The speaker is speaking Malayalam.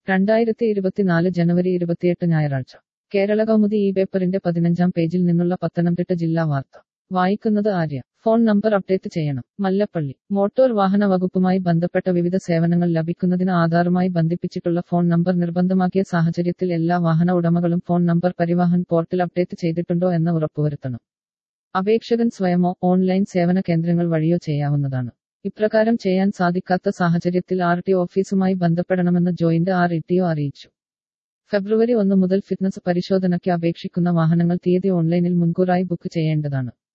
രണ്ടായിരത്തി ഇരുപത്തിനാല് ജനുവരി ഇരുപത്തിയെട്ട് ഞായറാഴ്ച കേരള കൗമുദി ഈ പേപ്പറിന്റെ പതിനഞ്ചാം പേജിൽ നിന്നുള്ള പത്തനംതിട്ട ജില്ലാ വാർത്ത വായിക്കുന്നത് ആര്യ ഫോൺ നമ്പർ അപ്ഡേറ്റ് ചെയ്യണം മല്ലപ്പള്ളി മോട്ടോർ വാഹന വകുപ്പുമായി ബന്ധപ്പെട്ട വിവിധ സേവനങ്ങൾ ലഭിക്കുന്നതിന് ആധാറുമായി ബന്ധിപ്പിച്ചിട്ടുള്ള ഫോൺ നമ്പർ നിർബന്ധമാക്കിയ സാഹചര്യത്തിൽ എല്ലാ വാഹന ഉടമകളും phone number Parivahan portal update ചെയ്തിട്ടുണ്ടോ എന്ന് ഉറപ്പുവരുത്തണം അപേക്ഷകൻ സ്വയമോ ഓൺലൈൻ സേവന കേന്ദ്രങ്ങൾ വഴിയോ ചെയ്യാവുന്നതാണ് ഇപ്രകാരം ചെയ്യാൻ സാധിക്കാത്ത സാഹചര്യത്തിൽ ആർ ടി ഓഫീസുമായി ബന്ധപ്പെടണമെന്ന് ജോയിന്റ് ആർ ഇ ടിഒ അറിയിച്ചു ഫെബ്രുവരി ഒന്ന് മുതൽ ഫിറ്റ്നസ് പരിശോധനയ്ക്ക് അപേക്ഷിക്കുന്ന വാഹനങ്ങൾ തീയതി ഓൺലൈനിൽ മുൻകൂറായി ബുക്ക് ചെയ്യേണ്ടതാണ്